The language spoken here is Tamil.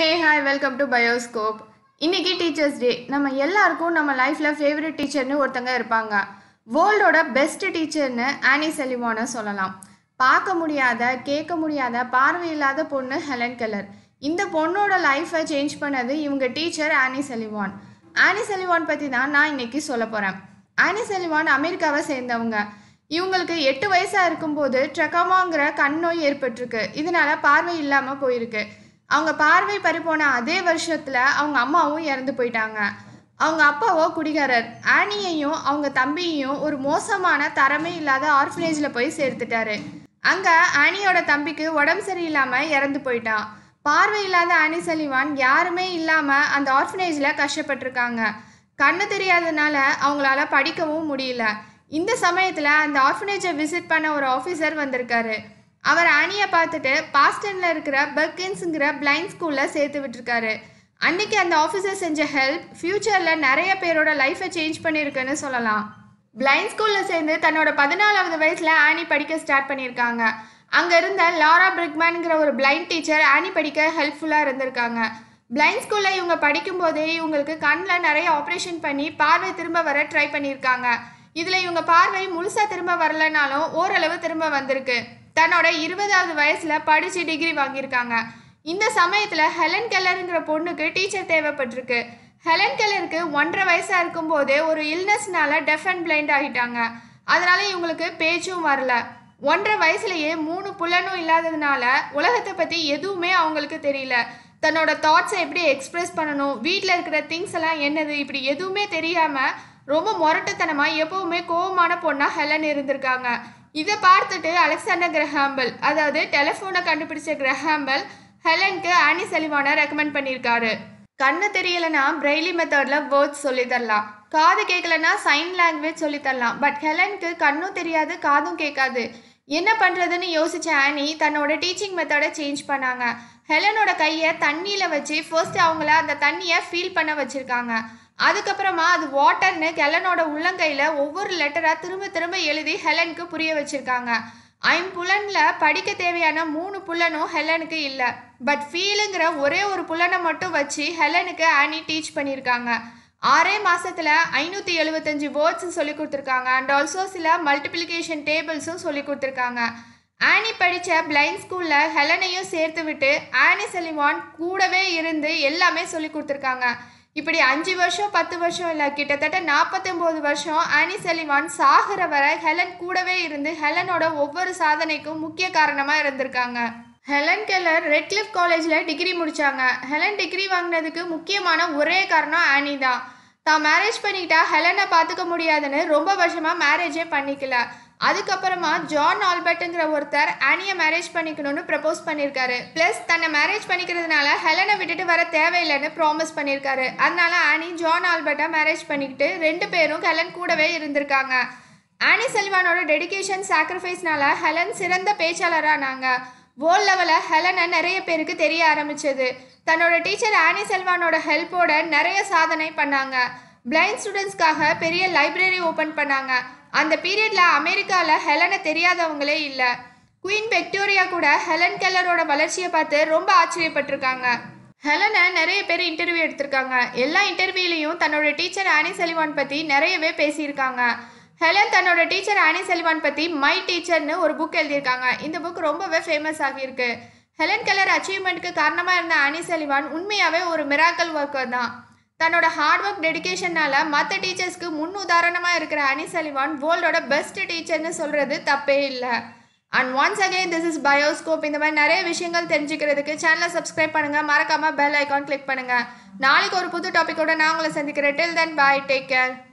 hey hi welcome to bioscope இன்னைக்கு டீச்சர்ஸ் டே நம்ம எல்லாருக்கும் நம்ம லைஃப்பில் ஃபேவரட் டீச்சர்னு ஒருத்தங்க இருப்பாங்க வேர்ல்டோட பெஸ்ட் டீச்சர்னு ஆனி செலிவானை சொல்லலாம் பார்க்க முடியாத கேட்க முடியாத பார்வை இல்லாத பொண்ணு ஹெலன் கெல்லர் இந்த பொண்ணோட லைஃப்பை சேஞ்ச் பண்ணது இவங்க டீச்சர் ஆனி செலிவான் ஆனி செலிவான் பற்றி தான் நான் இன்னைக்கு சொல்ல போகிறேன் ஆனி செலிவான் அமெரிக்காவை சேர்ந்தவங்க இவங்களுக்கு எட்டு வயசாக இருக்கும்போது ட்ரக்காமாங்கிற கண் நோய் ஏற்பட்டிருக்கு இதனால பார்வை இல்லாமல் போயிருக்கு அவங்க பார்வை பறிபோன அதே வருஷத்தில் அவங்க அம்மாவும் இறந்து போயிட்டாங்க அவங்க அப்பாவோ குடிகாரர் ஆனியையும் அவங்க தம்பியையும் ஒரு மோசமான தரமே இல்லாத ஆர்ஃபனேஜில் போய் சேர்த்துட்டாரு அங்கே ஆனியோட தம்பிக்கு உடம்பு சரியில்லாமல் இறந்து போயிட்டான் பார்வை இல்லாத ஆனி சலிவான் யாருமே இல்லாமல் அந்த ஆர்ஃபனேஜில் கஷ்டப்பட்டிருக்காங்க கண்ணு தெரியாதனால அவங்களால படிக்கவும் முடியல இந்த சமயத்தில் அந்த ஆர்ஃபனேஜை விசிட் பண்ண ஒரு ஆஃபீஸர் வந்திருக்காரு அவர் ஆனியை பார்த்துட்டு பாஸ்டனில் இருக்கிற பெர்கின்ஸுங்கிற பிளைண்ட் ஸ்கூலில் சேர்த்து விட்டுருக்காரு அன்னைக்கு அந்த ஆஃபீஸர் செஞ்ச ஹெல்ப் ஃப்யூச்சரில் நிறைய பேரோட லைஃப்பை சேஞ்ச் பண்ணியிருக்குன்னு சொல்லலாம் பிளைண்ட் ஸ்கூலில் சேர்ந்து தன்னோட பதினாலாவது வயசில் ஆனி படிக்க ஸ்டார்ட் பண்ணியிருக்காங்க அங்கே இருந்த லாரா பிரிக்மேன்ங்கிற ஒரு பிளைண்ட் டீச்சர் ஆனி படிக்க ஹெல்ப்ஃபுல்லாக இருந்திருக்காங்க பிளைண்ட் ஸ்கூலில் இவங்க படிக்கும்போதே இவங்களுக்கு கண்ணில் நிறைய ஆப்ரேஷன் பண்ணி பார்வை திரும்ப வர ட்ரை பண்ணியிருக்காங்க இதில் இவங்க பார்வை முழுசாக திரும்ப வரலனாலும் ஓரளவு திரும்ப வந்திருக்கு தன்னோட இருபதாவது வயசில் படித்து டிகிரி வாங்கியிருக்காங்க இந்த சமயத்தில் ஹெலன் கெல்லருங்கிற பொண்ணுக்கு டீச்சர் தேவைப்பட்டிருக்கு ஹெலன் கெல்லருக்கு ஒன்றரை வயசாக இருக்கும்போதே ஒரு இல்னஸ்னால டெஃப் அண்ட் பிளைண்ட் ஆகிட்டாங்க அதனால இவங்களுக்கு பேச்சும் வரல ஒன்றரை வயசுலயே மூணு புலனும் இல்லாததுனால உலகத்தை பற்றி எதுவுமே அவங்களுக்கு தெரியல தன்னோட தாட்ஸை எப்படி எக்ஸ்பிரஸ் பண்ணணும் வீட்டில் இருக்கிற திங்ஸ் எல்லாம் என்னது இப்படி எதுவுமே தெரியாமல் ரொம்ப முரட்டுத்தனமாக எப்பவுமே கோவமான பொண்ணாக ஹெலன் இருந்திருக்காங்க இதை பார்த்துட்டு அலெக்சாண்டர் கிரஹாம்பல் அதாவது டெலிஃபோனை கண்டுபிடிச்ச கிரஹாம்பல் ஹெலனுக்கு ஆனி செலிவானை ரெக்கமெண்ட் பண்ணியிருக்காரு கண்ணு தெரியலனா பிரெய்லி மெத்தட்ல வேர்ட்ஸ் சொல்லி தரலாம் காது கேட்கலனா சைன் லாங்குவேஜ் சொல்லி தரலாம் பட் ஹெலனுக்கு கண்ணும் தெரியாது காதும் கேட்காது என்ன பண்ணுறதுன்னு யோசிச்ச ஆனி தன்னோட டீச்சிங் மெத்தடை சேஞ்ச் பண்ணாங்க ஹெலனோட கையை தண்ணியில் வச்சு ஃபர்ஸ்ட் அவங்கள அந்த தண்ணியை ஃபீல் பண்ண வச்சுருக்காங்க அதுக்கப்புறமா அது வாட்டர்னு ஹெலனோட உள்ளங்கையில் ஒவ்வொரு லெட்டராக திரும்ப திரும்ப எழுதி ஹெலனுக்கு புரிய வச்சுருக்காங்க ஐம்புலன்ல படிக்க தேவையான மூணு புலனும் ஹெலனுக்கு இல்லை பட் ஃபீலுங்கிற ஒரே ஒரு புலனை மட்டும் வச்சு ஹெலனுக்கு ஆனி டீச் பண்ணியிருக்காங்க ஆறே மாசத்துல ஐநூற்றி எழுபத்தஞ்சு வேர்ட்ஸ் சொல்லி கொடுத்துருக்காங்க அண்ட் ஆல்சோ சில மல்டிப்ளிகேஷன் டேபிள்ஸும் சொல்லி கொடுத்துருக்காங்க ஆனி படித்த பிளைண்ட் ஸ்கூலில் ஹெலனையும் சேர்த்து விட்டு ஆனி செலிவான் கூடவே இருந்து எல்லாமே சொல்லி கொடுத்துருக்காங்க இப்படி அஞ்சு வருஷம் பத்து வருஷம் இல்லை கிட்டத்தட்ட நாற்பத்தொம்போது வருஷம் ஆனி செலிவான் சாகிற வரை ஹெலன் கூடவே இருந்து ஹெலனோட ஒவ்வொரு சாதனைக்கும் முக்கிய காரணமாக இருந்திருக்காங்க ஹெலன் கெல்லர் ரெட்லிஃப் காலேஜில் டிகிரி முடித்தாங்க ஹெலன் டிகிரி வாங்கினதுக்கு முக்கியமான ஒரே காரணம் ஆனி தான் தான் மேரேஜ் பண்ணிக்கிட்டா ஹெலனை பார்த்துக்க முடியாதுன்னு ரொம்ப வருஷமாக மேரேஜே பண்ணிக்கல அதுக்கப்புறமா ஜான் ஆல்பர்ட்டுங்கிற ஒருத்தர் ஆனியை மேரேஜ் பண்ணிக்கணும்னு ப்ரப்போஸ் பண்ணியிருக்காரு ப்ளஸ் தன்னை மேரேஜ் பண்ணிக்கிறதுனால ஹெலனை விட்டுட்டு வர தேவையில்லைன்னு ப்ராமிஸ் பண்ணியிருக்காரு அதனால ஆனி ஜான் ஆல்பர்ட்டை மேரேஜ் பண்ணிக்கிட்டு ரெண்டு பேரும் ஹெலன் கூடவே இருந்திருக்காங்க ஆனி செல்வானோட டெடிகேஷன் சாக்ரிஃபைஸ்னால ஹெலன் சிறந்த பேச்சாளரானாங்க வேர்ல்ட் லெவலில் ஹெலனை நிறைய பேருக்கு தெரிய ஆரம்பிச்சது தன்னோட டீச்சர் ஆனி செல்வானோட ஹெல்ப்போட நிறைய சாதனை பண்ணாங்க பிளைண்ட் ஸ்டூடெண்ட்ஸ்க்காக பெரிய லைப்ரரி ஓப்பன் பண்ணாங்க அந்த பீரியட்ல அமெரிக்காவில் ஹெலனை தெரியாதவங்களே இல்லை குயின் விக்டோரியா கூட ஹெலன் கெல்லரோட வளர்ச்சியை பார்த்து ரொம்ப ஆச்சரியப்பட்டிருக்காங்க ஹெலனை நிறைய பேர் இன்டர்வியூ எடுத்திருக்காங்க எல்லா இன்டர்வியூலையும் தன்னோட டீச்சர் ஆனி செலிவான் பற்றி நிறையவே பேசியிருக்காங்க ஹெலன் தன்னோட டீச்சர் ஆனி செலிவான் பற்றி மை டீச்சர்னு ஒரு புக் எழுதியிருக்காங்க இந்த புக் ரொம்பவே ஃபேமஸ் ஆகியிருக்கு ஹெலன் கெல்லர் அச்சீவ்மெண்ட்க்கு காரணமாக இருந்த ஆனி செலிவான் உண்மையாகவே ஒரு மிராக்கல் ஒர்க்கர் தான் தன்னோட ஹார்ட் ஒர்க் டெடிகேஷனால மற்ற டீச்சர்ஸ்க்கு முன் உதாரணமாக இருக்கிற அனி சலிவான் வேர்ல்டோட பெஸ்ட் டீச்சர்னு சொல்கிறது தப்பே இல்லை and once again this is bioscope இந்த மாதிரி நிறைய விஷயங்கள் தெரிஞ்சுக்கிறதுக்கு சேனலை சப்ஸ்கிரைப் பண்ணுங்கள் மறக்காமல் பெல் ஐக்கான் கிளிக் பண்ணுங்கள் நாளைக்கு ஒரு புது டாப்பிக்கோட நான் உங்களை சந்திக்கிறேன் டில் தென் பாய் டேக் கேர்